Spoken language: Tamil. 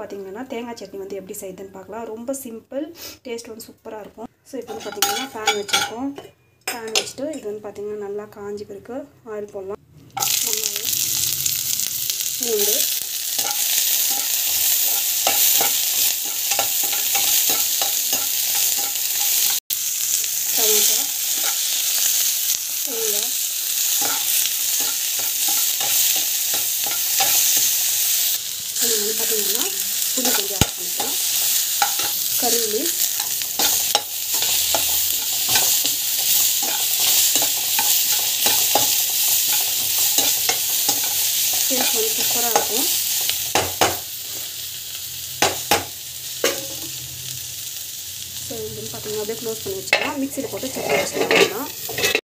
பார்த்தீங்கன்னா தேங்காய் சட்னி வந்து எப்படி செய்யுதுன்னு பார்க்கலாம் ரொம்ப சிம்பிள் டேஸ்ட் வந்து சூப்பராக இருக்கும் ஸோ இப்போ வந்து பார்த்தீங்கன்னா பேன் வச்சுருக்கோம் பேன் வச்சுட்டு இது வந்து பார்த்தீங்கன்னா நல்லா காஞ்சி பிறகு ஆயில் போடலாம் வெங்காயம் பூண்டு டொமேட்டோ தேங்காய் இது வந்து பார்த்தீங்கன்னா புளி கொஞ்சம் ஆட் பண்ணிக்கலாம் கருவேலி டேஸ்ட் வந்து சூப்பராக இருக்கும் ஸோ இது வந்து பார்த்தீங்கன்னா அப்படியே க்ளோஸ் பண்ணி வச்சுக்கலாம் மிக்சியில் போட்டு சட்னி வச்சுக்கலாம்